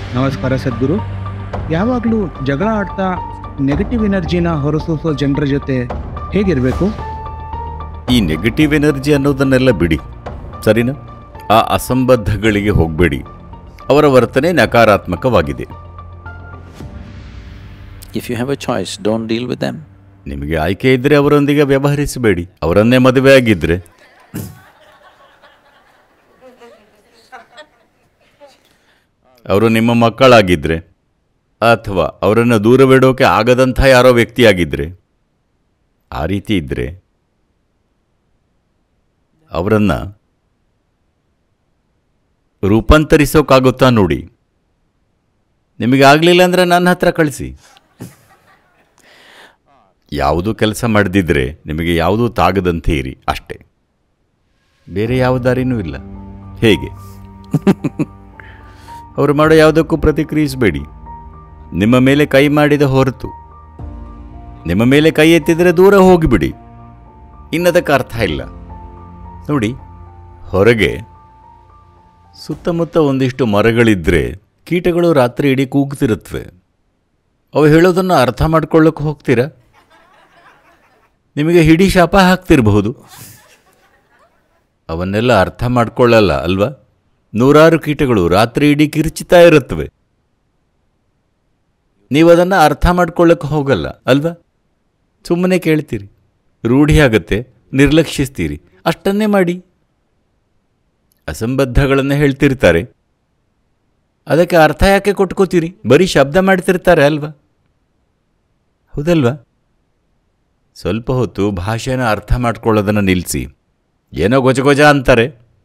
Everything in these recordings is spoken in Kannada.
ನಮಸ್ಕಾರ ಸದ್ಗುರು ಯಾವಾಗಲೂ ಜಗಳ ಆಡ್ತಾ ನೆಗೆಟಿವ್ ಎನರ್ಜಿನ ಹೊರಸೂಸೋ ಜನರ ಜೊತೆ ಹೇಗಿರಬೇಕು ಈ ನೆಗೆಟಿವ್ ಎನರ್ಜಿ ಅನ್ನೋದನ್ನೆಲ್ಲ ಬಿಡಿ ಸರಿನಾ ಆ ಅಸಂಬದ್ಧಗಳಿಗೆ ಹೋಗಬೇಡಿ ಅವರ ವರ್ತನೆ ನಕಾರಾತ್ಮಕವಾಗಿದೆ If you have a choice, don't deal with them. ನಿಮಗೆ ಆಯ್ಕೆ ಇದ್ದರೆ ಅವರೊಂದಿಗೆ ವ್ಯವಹರಿಸಬೇಡಿ ಅವರನ್ನೇ ಮದುವೆ ಆಗಿದ್ರೆ ಅವರು ನಿಮ್ಮ ಮಕ್ಕಳಾಗಿದ್ದರೆ ಅಥವಾ ಅವರನ್ನು ದೂರವಿಡೋಕೆ ಆಗದಂಥ ಯಾರೋ ವ್ಯಕ್ತಿಯಾಗಿದ್ದರೆ ಆ ರೀತಿ ಇದ್ದರೆ ಅವರನ್ನು ರೂಪಾಂತರಿಸೋಕ್ಕಾಗುತ್ತಾ ನೋಡಿ ನಿಮಗೆ ಆಗಲಿಲ್ಲ ಅಂದರೆ ನನ್ನ ಹತ್ರ ಕಳಿಸಿ ಯಾವುದು ಕೆಲಸ ಮಾಡದಿದ್ದರೆ ನಿಮಗೆ ಯಾವುದೂ ತಾಗದಂತೆ ಇರಿ ಅಷ್ಟೇ ಬೇರೆ ಯಾವ ದಾರಿನೂ ಇಲ್ಲ ಹೇಗೆ ಅವರು ಮಾಡೋ ಯಾವುದಕ್ಕೂ ಪ್ರತಿಕ್ರಿಯಿಸಬೇಡಿ ನಿಮ್ಮ ಮೇಲೆ ಕೈ ಮಾಡಿದ ಹೊರತು ನಿಮ್ಮ ಮೇಲೆ ಕೈ ಎತ್ತಿದರೆ ದೂರ ಹೋಗಿಬಿಡಿ ಇನ್ನದಕ್ಕೆ ಅರ್ಥ ಇಲ್ಲ ನೋಡಿ ಹೊರಗೆ ಸುತ್ತಮುತ್ತ ಒಂದಿಷ್ಟು ಮರಗಳಿದ್ದರೆ ಕೀಟಗಳು ರಾತ್ರಿ ಇಡೀ ಕೂಗ್ತಿರುತ್ತವೆ ಅವು ಹೇಳೋದನ್ನು ಅರ್ಥ ಮಾಡ್ಕೊಳ್ಳೋಕೆ ಹೋಗ್ತೀರಾ ನಿಮಗೆ ಹಿಡಿ ಶಾಪ ಹಾಕ್ತಿರಬಹುದು ಅವನ್ನೆಲ್ಲ ಅರ್ಥ ಮಾಡ್ಕೊಳ್ಳಲ್ಲ ಅಲ್ವಾ ನೂರಾರು ಕೀಟಗಳು ರಾತ್ರಿ ಇಡೀ ಕಿರ್ಚಿತಾ ಇರುತ್ತವೆ ನೀವು ಅದನ್ನು ಅರ್ಥ ಮಾಡ್ಕೊಳ್ಳೋಕೆ ಹೋಗಲ್ಲ ಅಲ್ವಾ ಸುಮ್ಮನೆ ಕೇಳ್ತೀರಿ ರೂಢಿಯಾಗತ್ತೆ ನಿರ್ಲಕ್ಷಿಸ್ತೀರಿ ಅಷ್ಟನ್ನೇ ಮಾಡಿ ಅಸಂಬದ್ಧಗಳನ್ನು ಹೇಳ್ತಿರ್ತಾರೆ ಅದಕ್ಕೆ ಅರ್ಥ ಯಾಕೆ ಕೊಟ್ಕೋತೀರಿ ಬರೀ ಶಬ್ದ ಮಾಡ್ತಿರ್ತಾರೆ ಅಲ್ವಾ ಹೌದಲ್ವಾ ಸ್ವಲ್ಪ ಹೊತ್ತು ಭಾಷೆನ ಅರ್ಥ ಮಾಡ್ಕೊಳ್ಳೋದನ್ನು ನಿಲ್ಲಿಸಿ ಏನೋ ಗೊಜಗೊಜ ಅಂತಾರೆ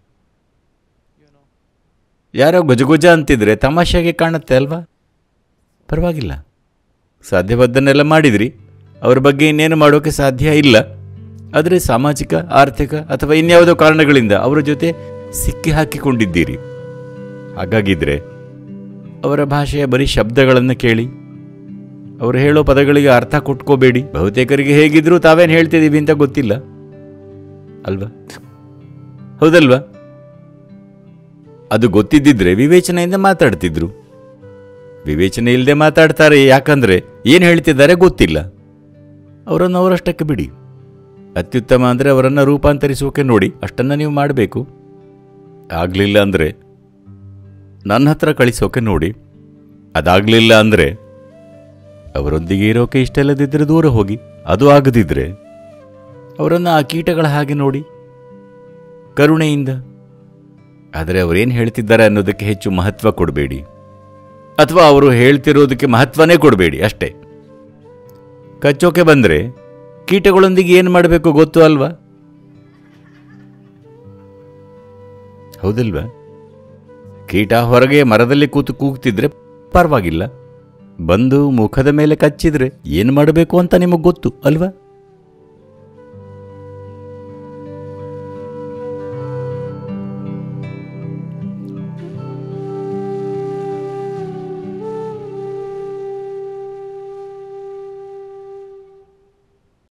ಯಾರೋ ಗೊಜಗೊಜ ಅಂತಿದ್ರೆ ತಮಾಷೆಗೆ ಕಾಣುತ್ತೆ ಅಲ್ವಾ ಪರವಾಗಿಲ್ಲ ಸಾಧ್ಯವಾದ್ದನ್ನೆಲ್ಲ ಮಾಡಿದ್ರಿ ಅವ್ರ ಬಗ್ಗೆ ಇನ್ನೇನು ಮಾಡೋಕ್ಕೆ ಸಾಧ್ಯ ಇಲ್ಲ ಆದರೆ ಸಾಮಾಜಿಕ ಆರ್ಥಿಕ ಅಥವಾ ಇನ್ಯಾವುದೋ ಕಾರಣಗಳಿಂದ ಅವರ ಜೊತೆ ಸಿಕ್ಕಿ ಹಾಕಿಕೊಂಡಿದ್ದೀರಿ ಹಾಗಾಗಿದ್ರೆ ಅವರ ಭಾಷೆಯ ಬರೀ ಶಬ್ದಗಳನ್ನು ಕೇಳಿ ಅವರು ಹೇಳೋ ಪದಗಳಿಗೆ ಅರ್ಥ ಕೊಟ್ಕೋಬೇಡಿ ಬಹುತೇಕರಿಗೆ ಹೇಗಿದ್ರೂ ತಾವೇನು ಹೇಳ್ತಿದ್ದೀವಿ ಅಂತ ಗೊತ್ತಿಲ್ಲ ಅಲ್ವಾ ಹೌದಲ್ವಾ ಅದು ಗೊತ್ತಿದ್ದಿದ್ರೆ ವಿವೇಚನೆಯಿಂದ ಮಾತಾಡ್ತಿದ್ರು ವಿವೇಚನೆ ಇಲ್ಲದೆ ಮಾತಾಡ್ತಾರೆ ಯಾಕಂದ್ರೆ ಏನು ಹೇಳ್ತಿದ್ದಾರೆ ಗೊತ್ತಿಲ್ಲ ಅವರನ್ನು ಅವರಷ್ಟಕ್ಕೆ ಬಿಡಿ ಅತ್ಯುತ್ತಮ ಅಂದರೆ ಅವರನ್ನು ರೂಪಾಂತರಿಸೋಕೆ ನೋಡಿ ಅಷ್ಟನ್ನು ನೀವು ಮಾಡಬೇಕು ಆಗಲಿಲ್ಲ ಅಂದರೆ ನನ್ನ ಹತ್ರ ಕಳಿಸೋಕೆ ನೋಡಿ ಅದಾಗಲಿಲ್ಲ ಅಂದರೆ ಅವರೊಂದಿಗೆ ಇರೋಕೆ ಇಷ್ಟ ಇಲ್ಲದಿದ್ದರೆ ದೂರ ಹೋಗಿ ಅದು ಆಗದಿದ್ದರೆ ಅವರನ್ನು ಆ ಕೀಟಗಳ ಹಾಗೆ ನೋಡಿ ಕರುಣೆಯಿಂದ ಆದರೆ ಅವರೇನು ಹೇಳ್ತಿದ್ದಾರೆ ಅನ್ನೋದಕ್ಕೆ ಹೆಚ್ಚು ಮಹತ್ವ ಕೊಡಬೇಡಿ ಅಥವಾ ಅವರು ಹೇಳ್ತಿರೋದಕ್ಕೆ ಮಹತ್ವನೇ ಕೊಡಬೇಡಿ ಅಷ್ಟೇ ಕಚ್ಚೋಕೆ ಬಂದರೆ ಕೀಟಗಳೊಂದಿಗೆ ಏನು ಮಾಡಬೇಕು ಗೊತ್ತು ಅಲ್ವಾ ಹೌದಲ್ವಾ ಕೀಟ ಹೊರಗೆ ಮರದಲ್ಲಿ ಕೂತು ಕೂಗ್ತಿದ್ರೆ ಪರವಾಗಿಲ್ಲ ಬಂದು ಮುಖದ ಮೇಲೆ ಕಚ್ಚಿದ್ರೆ ಏನು ಮಾಡಬೇಕು ಅಂತ ನಿಮಗೆ ಗೊತ್ತು ಅಲ್ವಾ